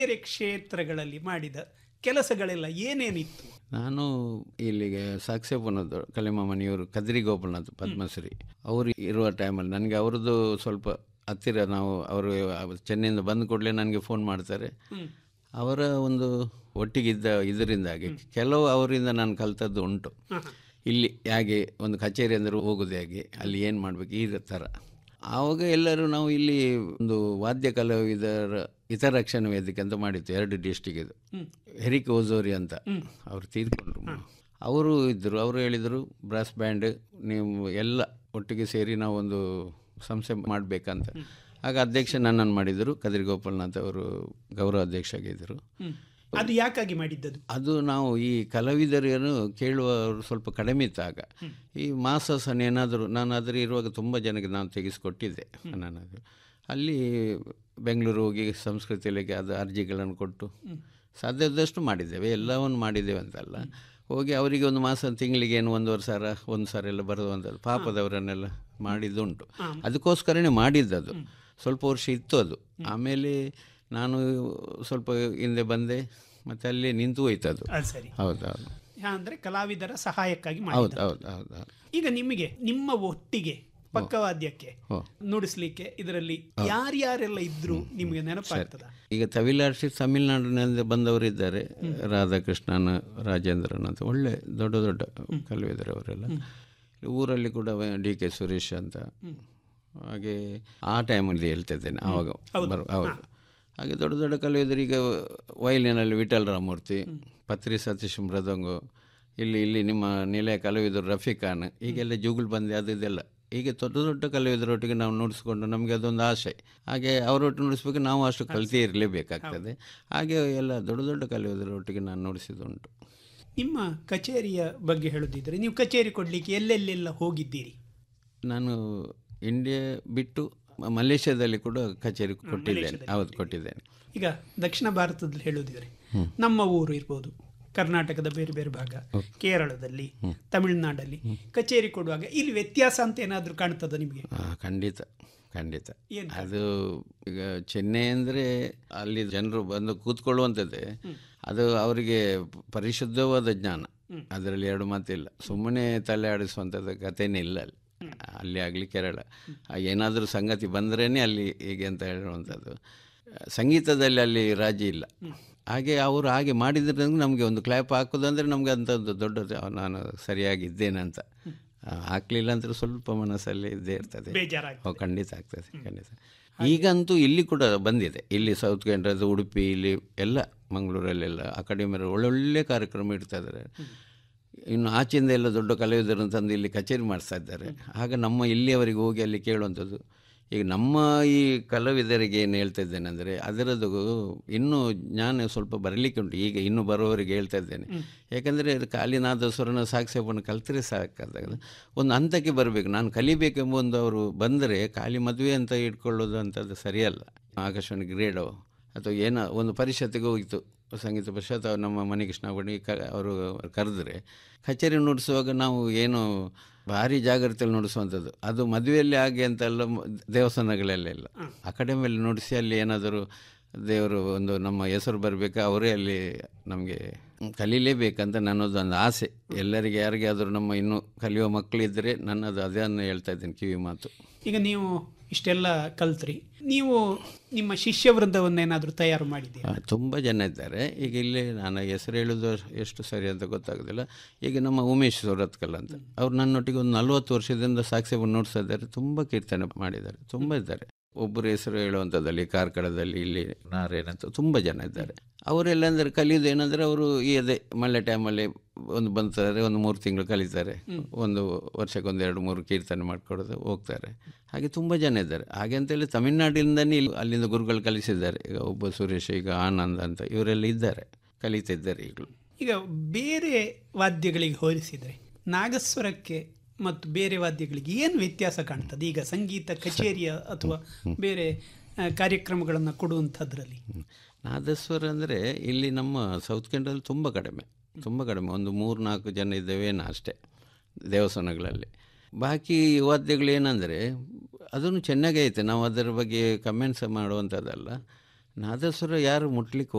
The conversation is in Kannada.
ಬೇರೆ ಕ್ಷೇತ್ರಗಳಲ್ಲಿ ಮಾಡಿದ ಕೆಲಸಗಳೆಲ್ಲ ಏನೇನಿತ್ತು ನಾನು ಇಲ್ಲಿಗೆ ಸಾಕ್ಸೇಪನದ್ದು ಕಲಿಮಾಮನಿಯವರು ಕದ್ರಿ ಗೋಪಾಲನಾಥ್ ಪದ್ಮಶ್ರೀ ಅವರು ಇರುವ ಟೈಮಲ್ಲಿ ನನಗೆ ಅವ್ರದ್ದು ಸ್ವಲ್ಪ ಹತ್ತಿರ ನಾವು ಅವರು ಚೆನ್ನೈಯಿಂದ ಬಂದ ಕೂಡಲೇ ನನಗೆ ಫೋನ್ ಮಾಡ್ತಾರೆ ಅವರ ಒಂದು ಒಟ್ಟಿಗಿದ್ದ ಇದರಿಂದಾಗಿ ಕೆಲವು ಅವರಿಂದ ನಾನು ಕಲ್ತದ್ದು ಉಂಟು ಇಲ್ಲಿ ಹೇಗೆ ಒಂದು ಕಚೇರಿ ಅಂದರೆ ಹೋಗೋದು ಹೇಗೆ ಅಲ್ಲಿ ಏನು ಮಾಡಬೇಕು ಈ ಥರ ಆವಾಗ ಎಲ್ಲರೂ ನಾವು ಇಲ್ಲಿ ಒಂದು ವಾದ್ಯ ಕಲಾವಿದರ ಹಿತರಕ್ಷಣಾ ವೇದಿಕೆ ಅಂತ ಮಾಡಿತ್ತು ಎರಡು ಡಿಸ್ಟಿಕ್ ಇದು ಹೆರಿಕ್ ಓಜೋರಿ ಅಂತ ಅವರು ತೀರ್ಕೊಂಡ್ರು ಅವರು ಇದ್ದರು ಅವರು ಹೇಳಿದರು ಬ್ರಾಸ್ ಬ್ಯಾಂಡ್ ನೀವು ಎಲ್ಲ ಒಟ್ಟಿಗೆ ಸೇರಿ ನಾವು ಒಂದು ಸಂಸ್ಥೆ ಮಾಡಬೇಕಂತ ಆಗ ಅಧ್ಯಕ್ಷ ನನ್ನನ್ನು ಮಾಡಿದರು ಕದಿರಿ ಗೋಪಾಲನಾಥ್ ಅವರು ಗೌರವ ಅಧ್ಯಕ್ಷ ಆಗಿದ್ದರು ಅದು ಯಾಕಾಗಿ ಮಾಡಿದ್ದದು ಅದು ನಾವು ಈ ಕಲಾವಿದರನ್ನು ಕೇಳುವವರು ಸ್ವಲ್ಪ ಕಡಿಮೆ ಇತ್ತು ಆಗ ಈ ಮಾಸಾಸನ ಏನಾದರೂ ನಾನು ಅದರ ಇರುವಾಗ ತುಂಬ ಜನಕ್ಕೆ ನಾನು ತೆಗೆಸಿಕೊಟ್ಟಿದ್ದೆ ನಾನು ಅದು ಅಲ್ಲಿ ಬೆಂಗಳೂರು ಹೋಗಿ ಸಂಸ್ಕೃತಿ ಇಲಾಖೆ ಅದು ಅರ್ಜಿಗಳನ್ನು ಕೊಟ್ಟು ಸಾಧ್ಯದಷ್ಟು ಮಾಡಿದ್ದೇವೆ ಎಲ್ಲವನ್ನು ಮಾಡಿದ್ದೇವೆ ಅಂತಲ್ಲ ಹೋಗಿ ಅವರಿಗೆ ಒಂದು ಮಾಸ ತಿಂಗಳಿಗೆ ಏನು ಒಂದೂವರೆ ಸಾವಿರ ಒಂದು ಸಾವಿರ ಎಲ್ಲ ಬರುವಂಥದ್ದು ಪಾಪದವರನ್ನೆಲ್ಲ ಮಾಡಿದ್ದುಂಟು ಅದಕ್ಕೋಸ್ಕರನೇ ಮಾಡಿದ್ದದು ಸ್ವಲ್ಪ ವರ್ಷ ಇತ್ತು ಅದು ಆಮೇಲೆ ನಾನು ಸ್ವಲ್ಪ ಹಿಂದೆ ಬಂದೆ ಮತ್ತು ಅಲ್ಲಿ ನಿಂತು ಹೋಯ್ತು ಅದು ಅದು ಸರಿ ಹೌದು ಹೌದು ಅಂದ್ರೆ ಕಲಾವಿದರ ಸಹಾಯಕ್ಕಾಗಿ ಹೌದು ಮಾಡಿದ ಹೌದು ಹೌದು ಹೌದು ಈಗ ನಿಮಗೆ ನಿಮ್ಮ ಒಟ್ಟಿಗೆ ಪಕ್ಕವಾದ್ಯಕ್ಕೆ ಹೋ. ನುಡಿಸ್ಲಿಕ್ಕೆ ಇದರಲ್ಲಿ ಯಾರ್ಯಾರೆಲ್ಲ ಇದ್ರು ನಿಮಗೆ ನೆನಪಾಗ್ತದ ಈಗ ತಮಿಳಾರ್ಸಿ ತಮಿಳ್ನಾಡಿನಿಂದ ಬಂದವರಿದ್ದಾರೆ ರಾಧಾಕೃಷ್ಣನ್ ರಾಜೇಂದ್ರನ್ ಅಂತ ಒಳ್ಳೆ ದೊಡ್ಡ ದೊಡ್ಡ ಕಲಾವಿದರು ಅವರೆಲ್ಲ ಊರಲ್ಲಿ ಕೂಡ ಡಿ ಕೆ ಸುರೇಶ್ ಅಂತ ಹಾಗೆ ಆ ಟೈಮಲ್ಲಿ ಹೇಳ್ತಾ ಇದ್ದೇನೆ ಆವಾಗ ಬರು ಹೌದು ಹಾಗೆ ದೊಡ್ಡ ದೊಡ್ಡ ಕಲಾವಿದರು ಈಗ ವಯಲಿನಲ್ಲಿ ವಿಠಲ್ ರಾಮೂರ್ತಿ ಪತ್ರಿ ಸತೀಶ್ ಮೃದಂಗು ಇಲ್ಲಿ ಇಲ್ಲಿ ನಿಮ್ಮ ನಿಲಯ ಕಲಾವಿದರು ರಫೀಕ್ ಖಾನ್ ಹೀಗೆಲ್ಲ ಜುಗುಲ್ ಬಂದೆ ಅದು ಇದೆಲ್ಲ ಹೀಗೆ ದೊಡ್ಡ ದೊಡ್ಡ ಕಲಾವಿದರೊಟ್ಟಿಗೆ ನಾವು ನುಡಿಸ್ಕೊಂಡು ನಮಗೆ ಅದೊಂದು ಆಸೆ ಹಾಗೆ ಅವರೊಟ್ಟಿಗೆ ನುಡಿಸ್ಬೇಕು ನಾವು ಅಷ್ಟು ಕಲ್ತೇ ಇರಲೇಬೇಕಾಗ್ತದೆ ಹಾಗೆ ಎಲ್ಲ ದೊಡ್ಡ ದೊಡ್ಡ ಕಲಾವಿದರೊಟ್ಟಿಗೆ ನಾನು ನುಡಿಸಿದುಂಟು ನಿಮ್ಮ ಕಚೇರಿಯ ಬಗ್ಗೆ ಹೇಳುದಿದ್ರೆ ನೀವು ಕಚೇರಿ ಕೊಡ್ಲಿಕ್ಕೆ ಎಲ್ಲೆಲ್ಲೆಲ್ಲ ಹೋಗಿದ್ದೀರಿ ನಾನು ಇಂಡಿಯಾ ಬಿಟ್ಟು ಮ- ಮಲೇಷ್ಯಾದಲ್ಲಿ ಕೂಡ ಕಚೇರಿ ಕೊಟ್ಟಿದ್ದೇನೆ ಹೌದು ಕೊಟ್ಟಿದ್ದೇನೆ ಈಗ ದಕ್ಷಿಣ ಭಾರತದಲ್ಲಿ ಹೇಳುದಿದ್ರೆ ನಮ್ಮ ಊರು ಇರ್ಬೋದು ಕರ್ನಾಟಕದ ಬೇರೆ ಬೇರೆ ಭಾಗ ಕೇರಳದಲ್ಲಿ ತಮಿಳುನಾಡಲ್ಲಿ ಕಚೇರಿ ಕೊಡುವಾಗ ಇಲ್ಲಿ ವ್ಯತ್ಯಾಸ ಅಂತ ಏನಾದರೂ ಕಾಣ್ತದ ನಿಮಗೆ ಆ, ಖಂಡಿತ ಖಂಡಿತ ಏನು? ಅದು ಈಗ ಚೆನ್ನೈ ಅಂದರೆ ಅಲ್ಲಿ ಜನರು ಬಂದು ಕೂತ್ಕೊಳ್ಳುವಂಥದ್ದೇ ಅದು ಅವರಿಗೆ ಪರಿಶುದ್ಧವಾದ ಜ್ಞಾನ ಅದರಲ್ಲಿ ಎರಡು ಮಾತಿಲ್ಲ ಸುಮ್ಮನೆ ತಲೆ ಆಡಿಸುವಂಥದ್ದು ಕಥೆನೇ ಇಲ್ಲ ಅಲ್ಲಿ ಅಲ್ಲಿ ಆಗಲಿ ಕೇರಳ ಏನಾದರೂ ಸಂಗತಿ ಬಂದ್ರೇ ಅಲ್ಲಿ ಹೀಗೆ ಅಂತ ಹೇಳುವಂಥದ್ದು ಸಂಗೀತದಲ್ಲಿ ಅಲ್ಲಿ ರಾಜಿ ಇಲ್ಲ ಹಾಗೆ ಅವರು ಹಾಗೆ ಮಾಡಿದ್ರೆ ನಮಗೆ ಒಂದು ಕ್ಲ್ಯಾಪ್ ಹಾಕೋದಂದ್ರೆ ನಮಗೆ ಅಂಥದ್ದು ದೊಡ್ಡದು ನಾನು ಸರಿಯಾಗಿದ್ದೇನೆ ಅಂತ ಆ, ಹಾಕ್ಲಿಲ್ಲ ಅಂದ್ರೆ ಸ್ವಲ್ಪ ಮನಸ್ಸಲ್ಲಿ ಇದ್ದೇ ಇರ್ತದೆ ಬೇಜಾರಾಗ್ತದೆ. ಓ ಖಂಡಿತ ಆಗ್ತದೆ ಖಂಡಿತ ಈಗಂತೂ ಇಲ್ಲಿ ಕೂಡ ಬಂದಿದೆ ಇಲ್ಲಿ ಸೌತ್ ಕೆನಡಾದ ಉಡುಪಿ ಇಲ್ಲಿ ಎಲ್ಲ ಮಂಗಳೂರಲ್ಲೆಲ್ಲ ಅಕಾಡೆಮಿಯರು ಒಳ್ಳೊಳ್ಳೆ ಕಾರ್ಯಕ್ರಮ ಇಡ್ತಾ ಇದ್ದಾರೆ ಇನ್ನು ಆಚೆಯಿಂದ ಎಲ್ಲ ದೊಡ್ಡ ಕಲಾವಿದರನ್ನು ತಂದು ಇಲ್ಲಿ ಕಚೇರಿ ಮಾಡಿಸ್ತಾ ಇದ್ದಾರೆ ಆಗ ನಮ್ಮ ಇಲ್ಲಿಯವರೆಗೆ ಹೋಗಿ ಅಲ್ಲಿ ಕೇಳುವಂಥದ್ದು ಈಗ ನಮ್ಮ ಈ ಕಲಾವಿದರಿಗೆ ಏನು ಹೇಳ್ತಾ ಇದ್ದೇನೆ ಅಂದರೆ ಅದರದ್ದು ಇನ್ನೂ ಜ್ಞಾನ ಸ್ವಲ್ಪ ಬರಲಿಕ್ಕೆ ಉಂಟು ಈಗ ಇನ್ನು ಬರುವವರಿಗೆ ಹೇಳ್ತಾ ಇದ್ದೇನೆ ಯಾಕಂದರೆ ಕಾಲಿನಾದ ಸ್ವರನ ಸಾಕ್ಷಿಯಪ್ಪನ ಕಲ್ತರೆ ಸಾಕಾದಾಗ ಒಂದು ಹಂತಕ್ಕೆ ಬರಬೇಕು ನಾನು ಕಲಿಬೇಕೆಂಬ ಒಂದು ಅವರು ಬಂದರೆ ಖಾಲಿ ಮದುವೆ ಅಂತ ಇಟ್ಕೊಳ್ಳೋದು ಅಂಥದ್ದು ಸರಿಯಲ್ಲ ಆಕಾಶವಾಣಿ ಗ್ರೇಡೋ ಅಥವಾ ಏನೋ ಒಂದು ಪರಿಷತ್ತಿಗೆ ಹೋಗಿತ್ತು ಸಂಗೀತ ಪರಿಷತ್ ಅವ್ರು ನಮ್ಮ ಮನೆಕೃಷ್ಣ ಬಣಿ ಕ ಅವರು ಕರೆದ್ರೆ ಕಚೇರಿ ನುಡಿಸುವಾಗ ನಾವು ಏನು ಭಾರಿ ಜಾಗ್ರತೆಯಲ್ಲಿ ನುಡಿಸುವಂಥದ್ದು ಅದು ಮದುವೆಯಲ್ಲಿ ಹಾಗೆ ಅಂತೆಲ್ಲ ಮ- ದೇವಸ್ಥಾನಗಳಲ್ಲೆಲ್ಲ ಅಕಾಡೆಮಿಯಲ್ಲಿ ನುಡಿಸಿ ಅಲ್ಲಿ ಏನಾದರೂ ದೇವರು ಒಂದು ನಮ್ಮ ಹೆಸರು ಬರಬೇಕಾ ಅವರೇ ಅಲ್ಲಿ ನಮಗೆ ಕಲೀಲೇಬೇಕಂತ ನನ್ನದೊಂದು ಆಸೆ ಎಲ್ಲರಿಗೆ ಯಾರಿಗೆ ಆದರೂ ನಮ್ಮ ಇನ್ನೂ ಕಲಿಯುವ ಮಕ್ಕಳಿದ್ದರೆ ನನ್ನದು ಅದನ್ನು ಹೇಳ್ತಾ ಇದ್ದೇನೆ ಕಿವಿ ಮಾತು ಈಗ ನೀವು ಇಷ್ಟೆಲ್ಲ ಕಲ್ತ್ರಿ ನೀವು ನಿಮ್ಮ ಶಿಷ್ಯ ವೃಂದವನ್ನೇನಾದರೂ ತಯಾರು ಮಾಡಿದ್ದೀರಾ ಆ, ತುಂಬ ಜನ ಇದ್ದಾರೆ ಈಗ ಇಲ್ಲಿ ನಾನು ಹೆಸರು ಹೇಳೋದು ಎಷ್ಟು ಸರಿ ಅಂತ ಗೊತ್ತಾಗೋದಿಲ್ಲ ಈಗ ನಮ್ಮ ಉಮೇಶ್ ಸೂರತ್ಕಲ್ ಅಂತ ಅವ್ರು ನನ್ನೊಟ್ಟಿಗೆ ಒಂದು ನಲ್ವತ್ತು ವರ್ಷದಿಂದ ಸಾಕ್ಷ್ಯವನ್ನು ನೋಡ್ತಾ ಇದ್ದಾರೆ ತುಂಬ ಕೀರ್ತನೆ ಮಾಡಿದ್ದಾರೆ ತುಂಬ ಇದ್ದಾರೆ ಒಬ್ಬರು ಹೆಸರು ಹೇಳುವಂಥದ್ದಲ್ಲಿ ಕಾರ್ಕಳದಲ್ಲಿ ಇಲ್ಲಿ ನಾರೇನಂತ ತುಂಬ ಜನ ಇದ್ದಾರೆ ಅವರೆಲ್ಲ ಅಂದರೆ ಕಲಿಯೋದು ಏನಂದರೆ ಅವರು ಈ ಅದೇ ಮಳೆ ಟೈಮಲ್ಲಿ ಒಂದು ಬಂತಾರೆ ಒಂದು ಮೂರು ತಿಂಗಳು ಕಲಿತಾರೆ ಒಂದು ವರ್ಷಕ್ಕೊಂದು ಎರಡು ಮೂರು ಕೀರ್ತನೆ ಮಾಡ್ಕೊಡೋದು ಹೋಗ್ತಾರೆ ಹಾಗೆ ತುಂಬ ಜನ ಇದ್ದಾರೆ ಹಾಗೆ ಅಂತೇಳಿ ತಮಿಳ್ನಾಡಿನಿಂದನೇ ಇಲ್ಲಿ ಅಲ್ಲಿಂದ ಗುರುಗಳು ಕಲಿಸಿದ್ದಾರೆ ಈಗ ಒಬ್ಬ ಸುರೇಶ್ ಈಗ ಆನಂದ್ ಅಂತ ಇವರೆಲ್ಲ ಇದ್ದಾರೆ ಕಲಿತಿದ್ದಾರೆ ಈಗಲೂ ಈಗ ಬೇರೆ ವಾದ್ಯಗಳಿಗೆ ಹೋಲಿಸಿದರೆ ನಾಗಸ್ವರಕ್ಕೆ ಮತ್ತು ಬೇರೆ ವಾದ್ಯಗಳಿಗೆ ಏನು ವ್ಯತ್ಯಾಸ ಕಾಣ್ತದೆ ಈಗ ಸಂಗೀತ ಕಚೇರಿಯ ಅಥವಾ ಬೇರೆ ಆ, ಕಾರ್ಯಕ್ರಮಗಳನ್ನು ಕೊಡುವಂಥದ್ರಲ್ಲಿ ಹ್ಮ್. ನಾದಸ್ವರ ಅಂದರೆ ಇಲ್ಲಿ ನಮ್ಮ ಸೌತ್ ಕೆನಡಲ್ಲಿ ತುಂಬ ಕಡಿಮೆ ತುಂಬ ಕಡಿಮೆ ಒಂದು ಮೂರು ನಾಲ್ಕು ಜನ ಇದ್ದೇವೇನೋ ಅಷ್ಟೇ ದೇವಸ್ಥಾನಗಳಲ್ಲಿ ಬಾಕಿ ವಾದ್ಯಗಳು ಏನಂದರೆ ಅದನ್ನು ಚೆನ್ನಾಗೇ ಐತೆ ನಾವು ಅದರ ಬಗ್ಗೆ ಕಮೆಂಟ್ಸ್ ಮಾಡುವಂಥದ್ದಲ್ಲ ನಾದಸ್ವರ ಯಾರು ಮುಟ್ಲಿಕ್ಕೆ